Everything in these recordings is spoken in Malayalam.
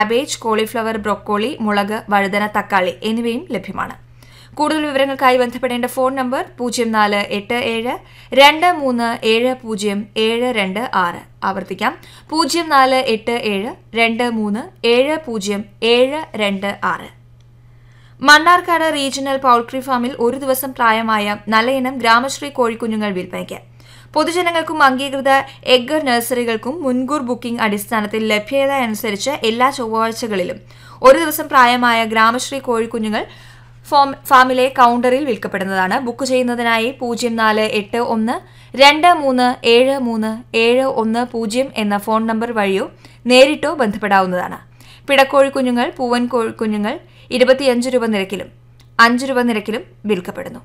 കാബേജ് കോളിഫ്ലവർ ബ്രൊക്കോളി മുളക് വഴുതന തക്കാളി എന്നിവയും ലഭ്യമാണ് കൂടുതൽ വിവരങ്ങൾക്കായി ബന്ധപ്പെടേണ്ട ഫോൺ നമ്പർ പൂജ്യം നാല് എട്ട് ഏഴ് രണ്ട് മൂന്ന് ഏഴ് പൂജ്യം ഏഴ് രണ്ട് ആറ് ആവർത്തിക്കാം പൂജ്യം നാല് എട്ട് ഏഴ് രണ്ട് മൂന്ന് ഏഴ് പൂജ്യം ഏഴ് രണ്ട് ആറ് മണ്ണാർക്കാട് റീജിയണൽ പൌൾട്രി ഫാമിൽ ഒരു ദിവസം പ്രായമായ നല്ലയിനം ഗ്രാമശ്രീ കോഴിക്കുഞ്ഞുങ്ങൾ വിൽപ്പനയ്ക്ക് പൊതുജനങ്ങൾക്കും അംഗീകൃത എഗ്ഗർ നഴ്സറികൾക്കും മുൻകൂർ ബുക്കിംഗ് അടിസ്ഥാനത്തിൽ ലഭ്യത അനുസരിച്ച് എല്ലാ ചൊവ്വാഴ്ചകളിലും ഒരു ദിവസം പ്രായമായ ഗ്രാമശ്രീ കോഴിക്കുഞ്ഞുങ്ങൾ ഫോം- ഫാമിലെ കൗണ്ടറിൽ വിൽക്കപ്പെടുന്നതാണ് ബുക്ക് ചെയ്യുന്നതിനായി പൂജ്യം നാല് എട്ട് ഒന്ന് രണ്ട് മൂന്ന് ഏഴ് മൂന്ന് ഏഴ് ഒന്ന് പൂജ്യം എന്ന ഫോൺ നമ്പർ വഴിയോ നേരിട്ടോ ബന്ധപ്പെടാവുന്നതാണ് പിടക്കോഴിക്കുഞ്ഞുങ്ങൾ പൂവൻ കോഴിക്കുഞ്ഞുങ്ങൾ ഇരുപത്തിയഞ്ച് രൂപ നിരക്കിലും അഞ്ച് രൂപ നിരക്കിലും വിൽക്കപ്പെടുന്നു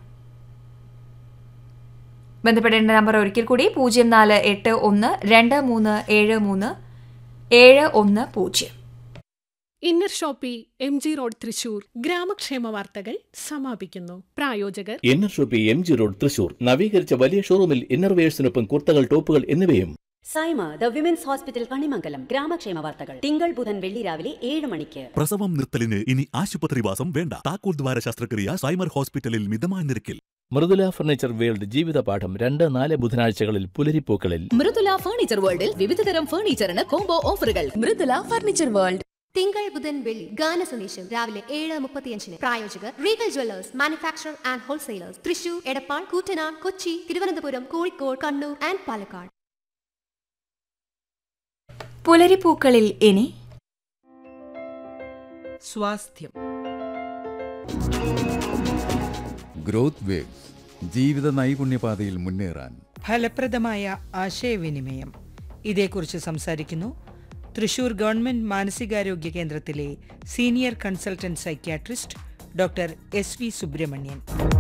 ബന്ധപ്പെടേണ്ട നമ്പർ ഒരിക്കൽ കൂടി പൂജ്യം നാല് എട്ട് ഒന്ന് രണ്ട് മൂന്ന് ഏഴ് മൂന്ന് ഏഴ് ഒന്ന് പൂജ്യം Inner Shoppe M G road Thrissur ഗ്രാമക്ഷേമ വാർത്തകൾ സമാപിക്കുന്നു പ്രായോജകർ Inner Shoppe M G road Thrissur നവീകരിച്ച വലിയ ഷോറൂമിൽ ഇന്നർവേഴ്സിനൊപ്പം കുർത്തകൾ ടോപ്പുകൾ എന്നിവയും Saima the women's hospital Kanimangalam ഗ്രാമക്ഷേമ വാർത്തകൾ തിങ്കൾ ബുധൻ വെള്ളി രാവിലെ ഏഴ് മണിക്ക് പ്രസവം നിർത്തലിന് ഇനി ആശുപത്രിവാസം വേണ്ട താക്കോൽ ദ്വാര ശസ്ത്രക്രിയ സൈമർ ഹോസ്പിറ്റലിൽ മിതമായ നിരക്കിൽ മൃദുല ഫർണിച്ചർ വേൾഡ് ജീവിതപാഠം രണ്ട് നാല് ബുധനാഴ്ചകളിൽ പുലരിപ്പൂക്കളിൽ മൃദുല ഫർണിച്ചർ വേൾഡിൽ വിവിധതരം ഫർണിച്ചറിന് കോംബോ ഓഫറുകൾ മൃദുല ഫർണിച്ചർ വേൾഡ് തിങ്കൾ ബുധൻ വെള്ളി ഗാന സന്ദേശം രാവിലെ ഏഴ് മുപ്പത്തിയഞ്ചിന് പ്രായോജകർ Regal jewellers manufacture and wholesalers Thrissur Edappal Koottanad Kochi Thiruvananthapuram Kozhikode Kannur and Palakkad പുലരിപ്പൂക്കളിൽ ഇനി സ്വാസ്ഥ്യം ഗ്രോത്ത് വേവ്സ് ജീവിത നൈപുണ്യപാതയിൽ മുന്നേറാൻ ഫലപ്രദമായ ആശയവിനിമയം ഇതേക്കുറിച്ച് സംസാരിക്കുന്നു തൃശൂർ ഗവൺമെന്റ് മാനസികാരോഗ്യ കേന്ദ്രത്തിലെ senior consultant psychiatrist doctor S V Subramanian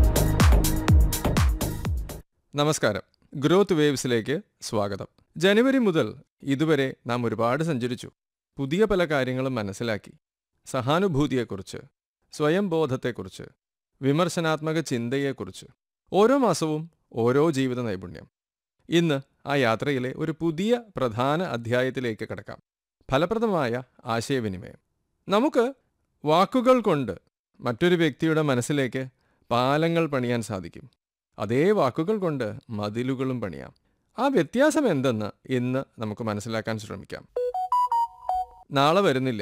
നമസ്കാരം ഗ്രോത്ത് വേവ്സിലേക്ക് സ്വാഗതം ജനുവരി മുതൽ ഇതുവരെ നാം ഒരുപാട് സഞ്ചരിച്ചു പുതിയ പല കാര്യങ്ങളും മനസ്സിലാക്കി സഹാനുഭൂതിയെക്കുറിച്ച് സ്വയം ബോധത്തെക്കുറിച്ച് വിമർശനാത്മക ചിന്തയെക്കുറിച്ച് ഓരോ മാസവും ഓരോ ജീവിത നൈപുണ്യം ഇന്ന് ആ യാത്രയിലെ ഒരു പുതിയ പ്രധാന അധ്യായത്തിലേക്ക് കടക്കാം ഫലപ്രദമായ ആശയവിനിമയം നമുക്ക് വാക്കുകൾ കൊണ്ട് മറ്റൊരു വ്യക്തിയുടെ മനസ്സിലേക്ക് പാലങ്ങൾ പണിയാൻ സാധിക്കും അതേ വാക്കുകൾ കൊണ്ട് മതിലുകളും പണിയാം ആ വ്യത്യാസം എന്തെന്ന് ഇന്ന് നമുക്ക് മനസ്സിലാക്കാൻ ശ്രമിക്കാം നാളെ വരുന്നില്ല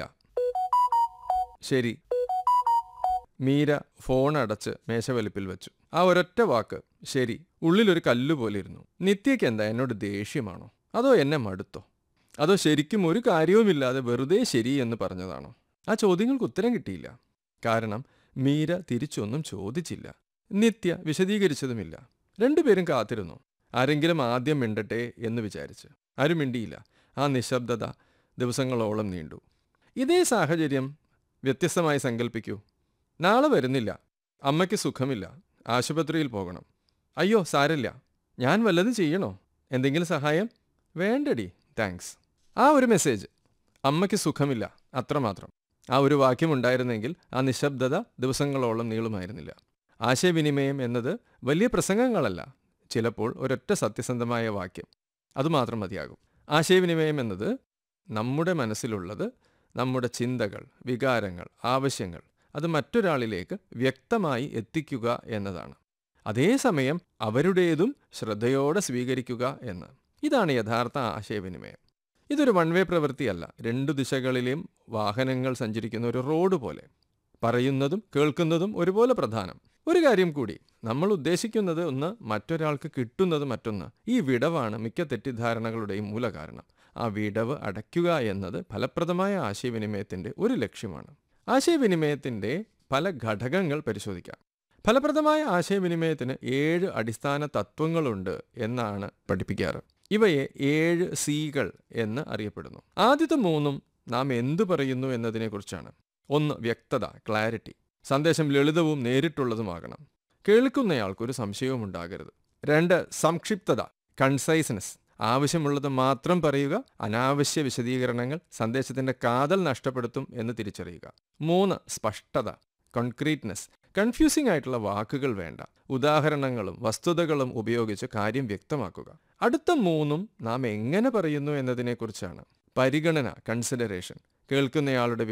ശരി മീര ഫോൺ അടച്ച് മേശവലിപ്പിൽ വെച്ചു ആ ഒരൊറ്റ വാക്ക് ശരി ഉള്ളിലൊരു കല്ലുപോലെ ഇരുന്നു നിത്യയ്ക്ക് എന്താ എന്നോട് ദേഷ്യമാണോ അതോ എന്നെ മടുത്തോ അതോ ശരിക്കും ഒരു കാര്യവുമില്ലാതെ വെറുതെ ശരി എന്ന് പറഞ്ഞതാണോ ആ ചോദ്യങ്ങൾക്ക് ഉത്തരം കിട്ടിയില്ല കാരണം മീര തിരിച്ചൊന്നും ചോദിച്ചില്ല നിത്യ വിശദീകരിച്ചതുമില്ല രണ്ടുപേരും കാത്തിരുന്നു ആരെങ്കിലും ആദ്യം മിണ്ടട്ടെ എന്ന് വിചാരിച്ച് ആരും മിണ്ടിയില്ല ആ നിശബ്ദത ദിവസങ്ങളോളം നീണ്ടു ഇതേ സാഹചര്യം വ്യത്യസ്തമായി സങ്കല്പിക്കൂ നാളെ വരുന്നില്ല അമ്മയ്ക്ക് സുഖമില്ല ആശുപത്രിയിൽ പോകണം അയ്യോ സാരല്ല ഞാൻ വല്ലതും ചെയ്യണോ എന്തെങ്കിലും സഹായം വേണ്ടടി താങ്ക്സ് ആ ഒരു മെസ്സേജ് അമ്മയ്ക്ക് സുഖമില്ല അത്രമാത്രം ആ ഒരു വാക്യം ഉണ്ടായിരുന്നെങ്കിൽ ആ നിശബ്ദത ദിവസങ്ങളോളം നീളുമായിരുന്നില്ല ആശയവിനിമയം എന്നത് വലിയ പ്രസംഗങ്ങളല്ല ചിലപ്പോൾ ഒരൊറ്റ സത്യസന്ധമായ വാക്യം അതുമാത്രം മതിയാകും ആശയവിനിമയം എന്നത് നമ്മുടെ മനസ്സിലുള്ളത് നമ്മുടെ ചിന്തകൾ വികാരങ്ങൾ ആവശ്യങ്ങൾ അത് മറ്റൊരാളിലേക്ക് വ്യക്തമായി എത്തിക്കുക എന്നതാണ് അതേസമയം അവരുടേതും ശ്രദ്ധയോടെ സ്വീകരിക്കുക എന്ന് ഇതാണ് യഥാർത്ഥ ആശയവിനിമയം ഇതൊരു വൺ വേ പ്രവൃത്തിയല്ല രണ്ടു ദിശകളിലെയും വാഹനങ്ങൾ സഞ്ചരിക്കുന്ന ഒരു റോഡ് പോലെ പറയുന്നതും കേൾക്കുന്നതും ഒരുപോലെ പ്രധാനം ഒരു കാര്യം കൂടി നമ്മൾ ഉദ്ദേശിക്കുന്നത് ഒന്ന് മറ്റൊരാൾക്ക് കിട്ടുന്നത് മറ്റൊന്ന് ഈ വിടവാണ് മിക്ക തെറ്റിദ്ധാരണകളുടെയും മൂലകാരണം ആ വിടവ് അടയ്ക്കുക എന്നത് ഫലപ്രദമായ ആശയവിനിമയത്തിൻ്റെ ഒരു ലക്ഷ്യമാണ് ആശയവിനിമയത്തിൻ്റെ പല ഘടകങ്ങൾ പരിശോധിക്കാം ഫലപ്രദമായ ആശയവിനിമയത്തിന് ഏഴ് അടിസ്ഥാന തത്വങ്ങളുണ്ട് എന്നാണ് പഠിപ്പിക്കാറ് ഇവയെ ഏഴ് സികൾ എന്ന് അറിയപ്പെടുന്നു ആദ്യത്തെ മൂന്നും നാം എന്തു പറയുന്നു എന്നതിനെക്കുറിച്ചാണ് ഒന്ന് വ്യക്തത ക്ലാരിറ്റി സന്ദേശം ലളിതവും നേരിട്ടുള്ളതുമാകണം കേൾക്കുന്നയാൾക്കൊരു സംശയവും ഉണ്ടാകരുത് രണ്ട് സംക്ഷിപ്തത കൺസൈസ്നെസ് ആവശ്യമുള്ളത് മാത്രം പറയുക അനാവശ്യ വിശദീകരണങ്ങൾ സന്ദേശത്തിന്റെ കാതൽ നഷ്ടപ്പെടുത്തും എന്ന് തിരിച്ചറിയുക മൂന്ന് സ്പഷ്ടത കോൺക്രീറ്റ്നെസ് കൺഫ്യൂസിംഗ് ആയിട്ടുള്ള വാക്കുകൾ വേണ്ട ഉദാഹരണങ്ങളും വസ്തുതകളും ഉപയോഗിച്ച് കാര്യം വ്യക്തമാക്കുക അടുത്ത മൂന്നും നാം എങ്ങനെ പറയുന്നു എന്നതിനെക്കുറിച്ചാണ് പരിഗണന കൺസിഡറേഷൻ കേൾക്കുന്നയാളുടെ